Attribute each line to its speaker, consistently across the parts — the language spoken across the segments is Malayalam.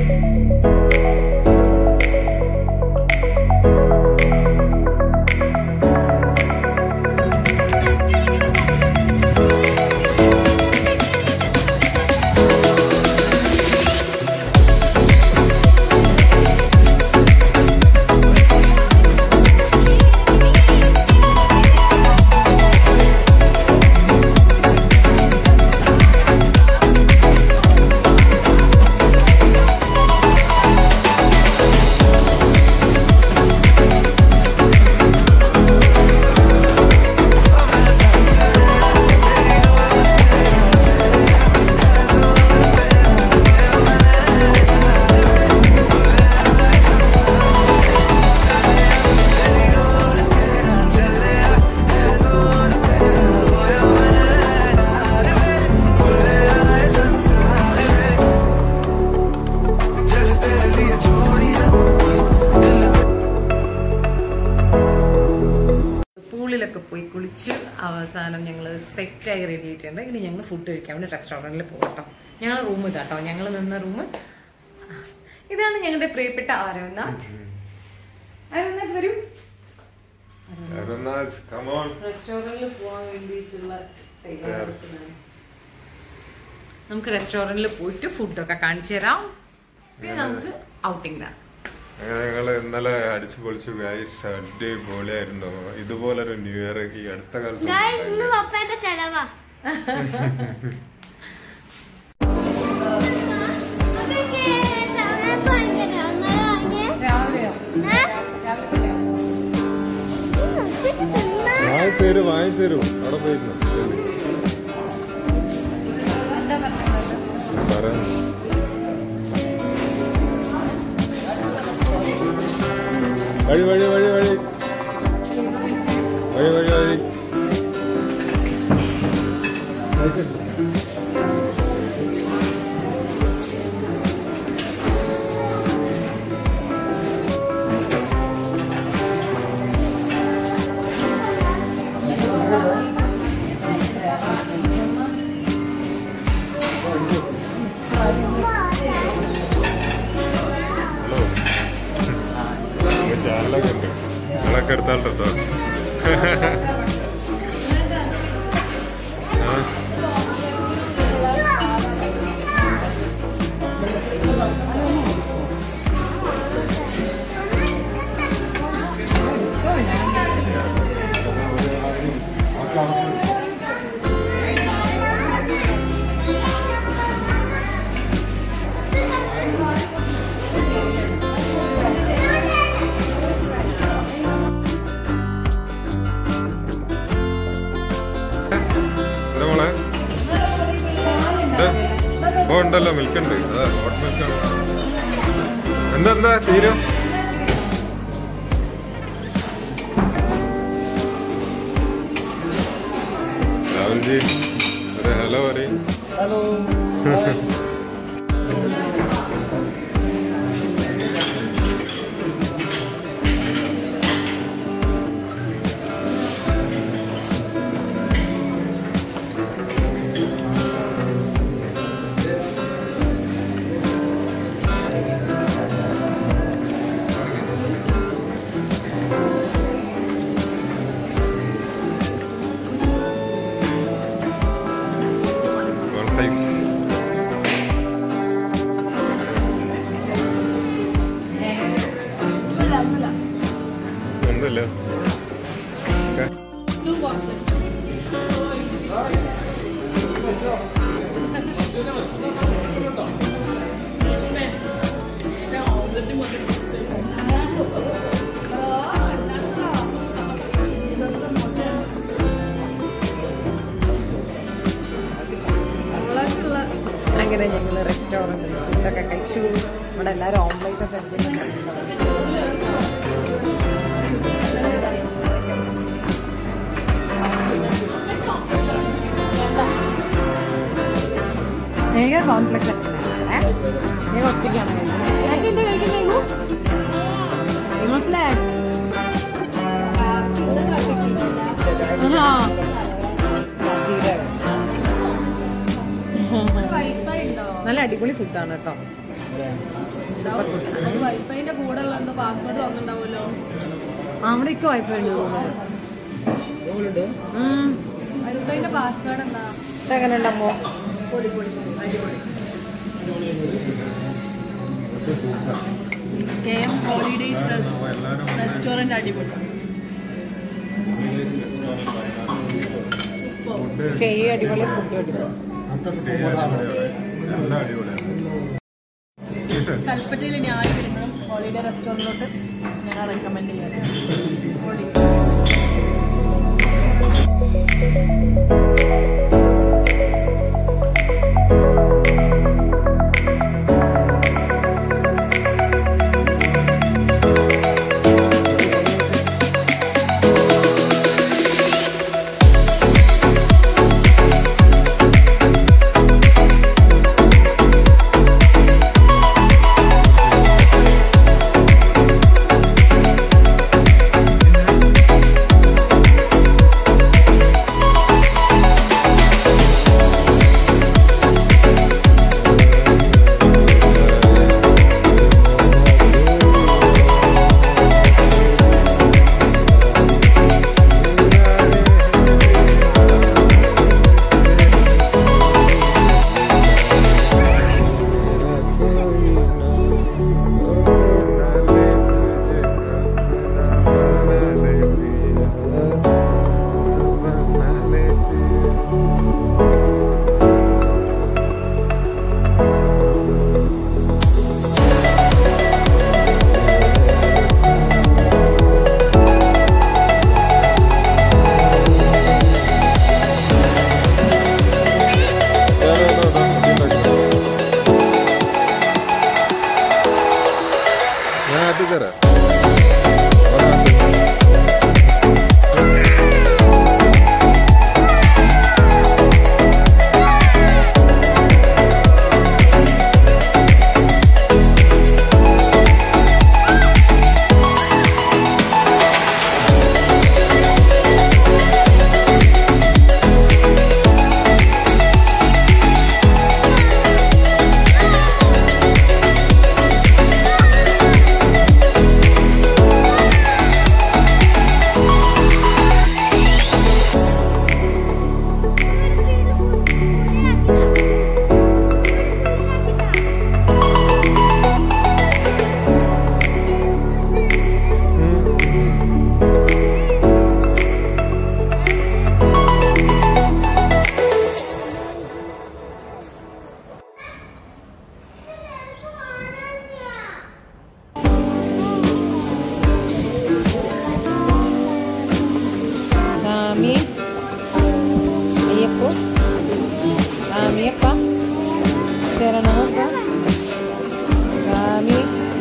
Speaker 1: പൂളിലൊക്കെ പോയി കുളിച്ച് അവസാനം ഞങ്ങൾ സെറ്റായി റെഡി ആയിട്ടുണ്ട് ഇനി ഞങ്ങൾ ഫുഡ് കഴിക്കാൻ വേണ്ടി റെസ്റ്റോറൻറ്റിൽ പോകട്ടോ ഞങ്ങൾ റൂം ഇതാട്ടോ ഞങ്ങൾ നിന്ന റൂം ഇതാണ് ഞങ്ങളുടെ പ്രിയപ്പെട്ട ആരവനാഥ് ആരവനാഥ് വരും
Speaker 2: Aeronauts, come on.
Speaker 1: റെസ്റ്റോറൻറ്റിൽ പോകാൻ വേണ്ടിയിട്ടുള്ള തയ്യാറെടുപ്പിലാണ് നമുക്ക് റെസ്റ്റോറൻറ്റിൽ പോയിട്ട് ഫുഡൊക്കെ കാണിച്ചു തരാം പിന്നെ നമുക്ക് ഔട്ടിങ്ങിലാണ്
Speaker 2: അങ്ങനെ ഞങ്ങള് ഇന്നലെ അടിച്ചു പൊളിച്ചു ഗൈസ് അടിപൊളിയായിരുന്നു ഇതുപോലൊരു ന്യൂ ഇയർ ഈ അടുത്ത കാലത്ത്
Speaker 3: ഗായ്സ് ഇന്ന് പപ്പേന്റെ ചെലവാ അതൊക്കെ ചവറപ്പ് എങ്ങനെ? ഒന്നര വാങ്ങിയേ?
Speaker 1: രാവിലെയോ
Speaker 3: ഏ?
Speaker 1: രാവിലെ തന്നെയോ
Speaker 3: ഉം, ഉച്ചയ്ക്ക് തിന്നാ.
Speaker 2: വാങ്ങി തരൂ വാങ്ങി തരൂ അവിടെ പോയിരുന്നു
Speaker 1: എന്താ പറഞ്ഞത്
Speaker 2: പറയാം വഴി വഴി വഴി വഴി വഴി വഴി വഴി ഹലോ ചാനലൊക്കെ ഉണ്ട് നിങ്ങളൊക്കെ എടുത്താൽ കേട്ടോ ആ എന്താ മോളെ ഇത് ഓ ഉണ്ടല്ലോ മിൽക്ക് ഉണ്ട് അതാ ഹോട്ട് മിൽക്കാണ് എന്താ എന്താ തീരും രാഹുൽജി ഒരു ഹലോ പറയും One face. ഒന്നുമില്ല
Speaker 1: അങ്ങനെ ഞങ്ങൾ റെസ്റ്റോറൻറ്റിൽ ഫുഡൊക്കെ കഴിച്ചു ഇവിടെ എല്ലാവരും ഓംലേറ്റ് ഒക്കെ മേഘ കോൺഫ്ലെക്സ് ഒക്കെ മേഘ ഒറ്റയ്ക്കാണ് കഴിക്കുന്നത് മേഘ എന്താ കഴിക്കുന്നത് ഫ്ലാക്സ് ആ നല്ല അടിപൊളി ഫുഡാണ് കേട്ടോ
Speaker 4: വൈഫൈന്റെ കൂടെ ഉള്ള എന്തോ പാസ്വേഡ് വന്നിട്ടുണ്ടാവുമല്ലോ
Speaker 1: അവിടേക്ക് വൈഫൈ ഉണ്ട് റൂമിൽ
Speaker 4: വൈഫൈന്റെ പാസ്വേഡ് എന്താ
Speaker 1: എങ്ങനെ ഉണ്ടമ്മോ
Speaker 4: പൊടി പൊടി അടിപൊളി കെ എം ഹോളിഡേസ് റെസ്റ്റോറന്റ് അടിപൊളി സൂപ്പർ
Speaker 1: സ്റ്റേ അടിപൊളി ഫുഡ് അടിപൊളി
Speaker 2: നല്ല അടിപൊളിയാണ്
Speaker 4: കൽപ്പറ്റയിൽ ഇനി ആര് വരുമ്പോഴും ഹോളിഡേ റെസ്റ്റോറൻറ്റിലോട്ട് ഞാൻ റെക്കമെൻഡ് ചെയ്യാം പൊളി
Speaker 2: ഞാൻ അത് തരാം
Speaker 1: സ്വാമി അയ്യപ്പോ സ്വാമിയപ്പ ശരണമപ്പ സ്വാമി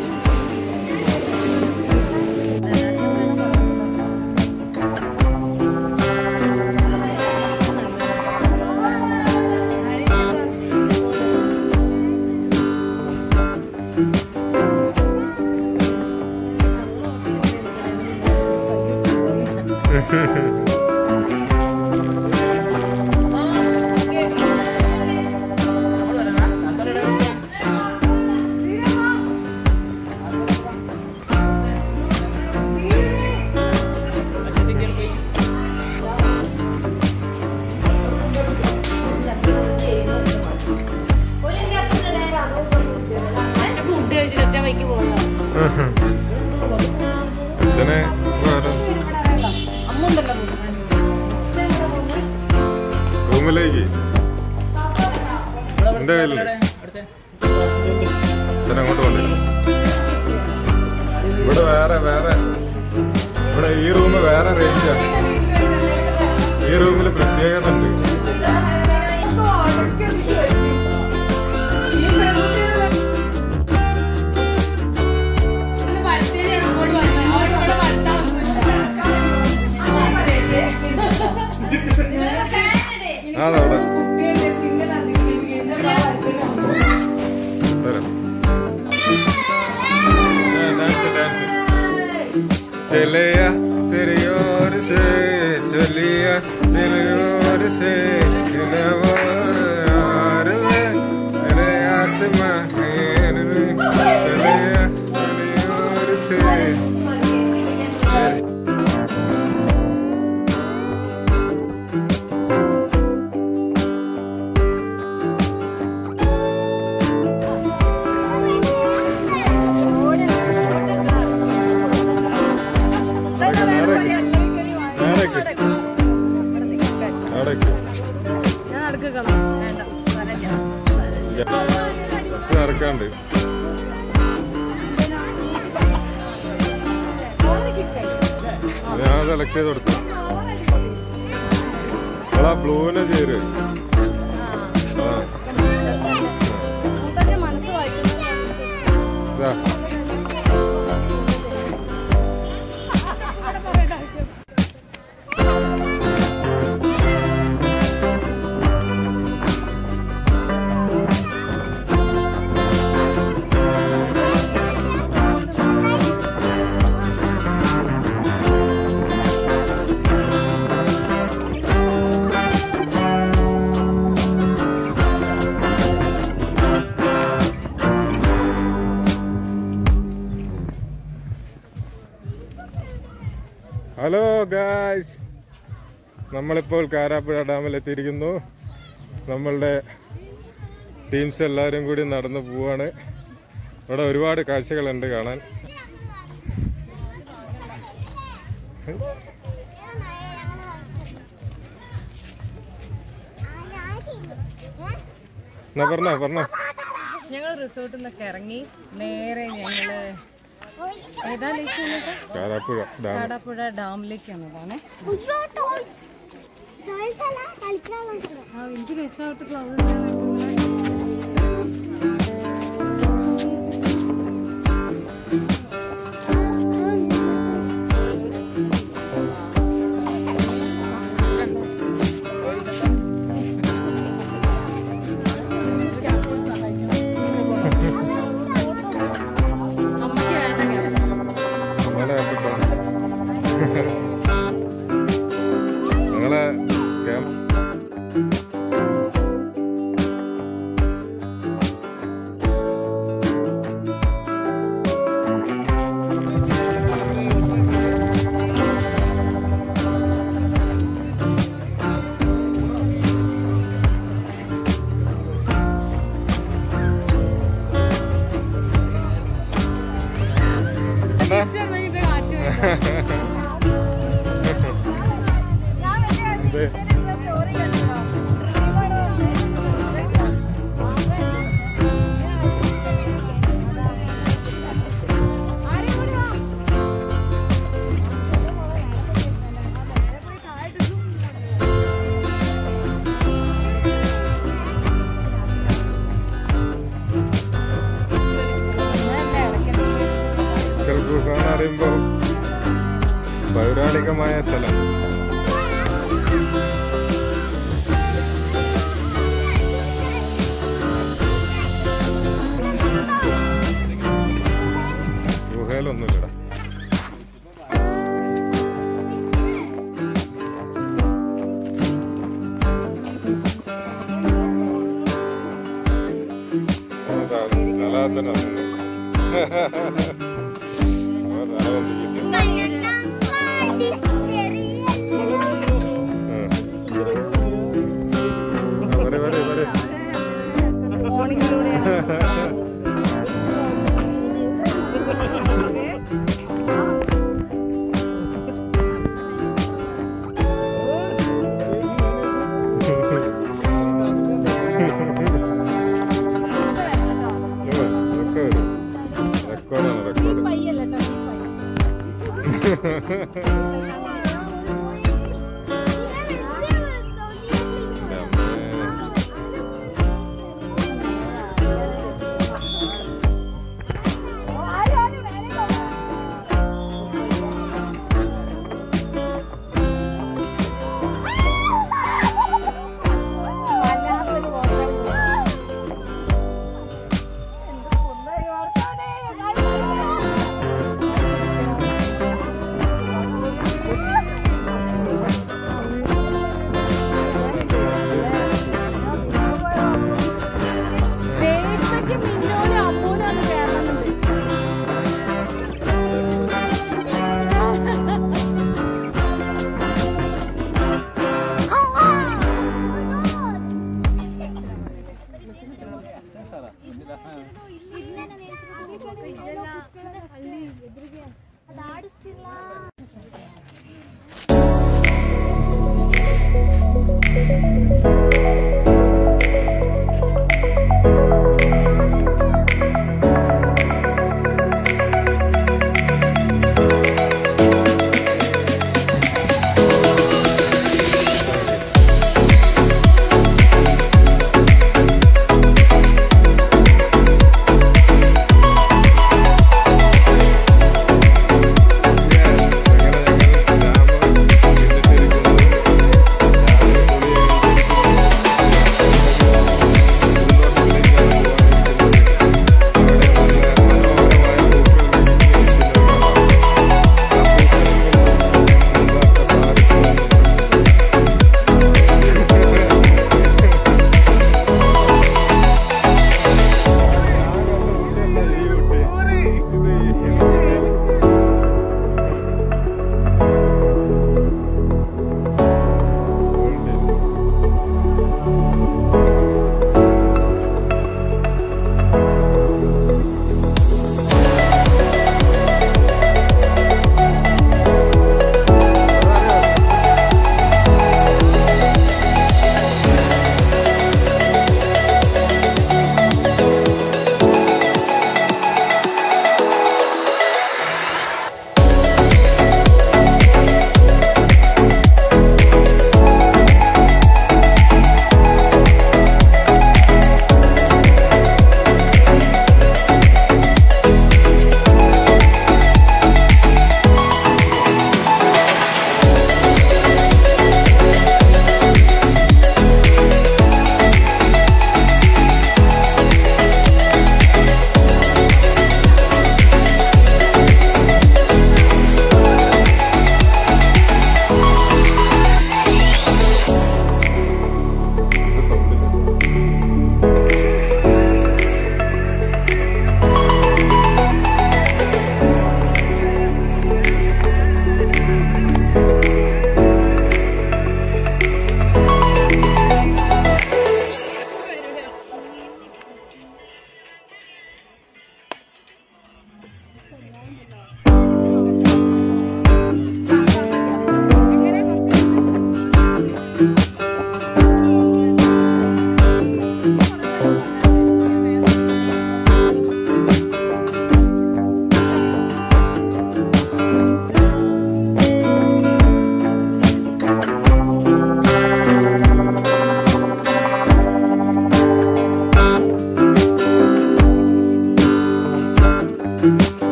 Speaker 1: ഫുഡ് കഴിച്ചിട്ട് അച്ഛൻ വൈക്ക് പോകുന്നത്
Speaker 2: അച്ഛനെ വേറെ
Speaker 1: അമ്മുണ്ടല്ലോ
Speaker 2: റൂമിലേക്ക് എന്റെ കയ്യിലുണ്ട് അച്ഛൻ അങ്ങോട്ട് വന്നില്ല ഇവിടെ വേറെ വേറെ ഇവിടെ ഈ റൂം വേറെ റേഞ്ചാ ഈ റൂമിൽ പ്രത്യേകത ഉണ്ട് അതവിടെ തരാം ഡാൻസ് ഡാൻസ് चलिया तेरी ओर से चलिया तेरी ओर से കുറച്ച് നടക്കാണ്ട് അത് ഞാൻ സെലക്ട് ചെയ്ത് കൊടുത്തു അവളാ ബ്ലൂവിനെ ചേര് ആ
Speaker 4: മനസ്സ് വായിക്കുന്നത്
Speaker 2: ഇതാ
Speaker 4: അവിടെ പറയേണ്ട ആവശ്യം
Speaker 2: ഹലോ ഗായ്സ് നമ്മളിപ്പോൾ കാരാപ്പുഴ ഡാമിൽ എത്തിയിരിക്കുന്നു നമ്മളുടെ ടീംസ് എല്ലാവരും കൂടി നടന്നു പോവാണ് ഇവിടെ ഒരുപാട് കാഴ്ചകളുണ്ട് കാണാൻ എന്നാ പറഞ്ഞോ പറഞ്ഞോ
Speaker 1: ഞങ്ങൾ റിസോർട്ടിൽ നിന്നൊക്കെ ഇറങ്ങി നേരെ ഞങ്ങള് ഏതാ ലേക്ക് വന്നത്
Speaker 2: കാരാപ്പുഴ ഡാം
Speaker 1: കാടാപ്പുഴ ഡാമിലേക്ക് വന്നതാണ്
Speaker 3: കളിക്കാൻ
Speaker 1: ആ എനിക്ക് രക്ഷപ്പെട്ടു അമ്മയ്ക്ക് വേണ്ട കേട്ടോ.
Speaker 2: അങ്ങനെ കണ്ടിട്ടോ ഞങ്ങളെ ക്യാമ്പ് എന്താ
Speaker 4: ചെറുതായിട്ട് കാറ്റ്
Speaker 2: ഇത് ഗുഹ എന്ന് പറയുമ്പോൾ പൗരാണികമായ സ്ഥലം ഗുഹയിലൊന്നുമില്ലടാ അതാ, തലാത്തന്നെ വന്നു. ആ, തല വന്നിരിക്കുന്നു. ആ. വരെ, വരെ, വരെ. ഇങ്ങ് വാ, ഇതൊക്കെ വരും. റെക്കോർഡാണ് റെക്കോർഡ്
Speaker 4: ദേശയ്ക്ക് മിന്നോനും അമ്മൂനാണ് കേരളത്തിൽ
Speaker 3: ಅದಾಡಿಸ್ತಿಲ್ಲ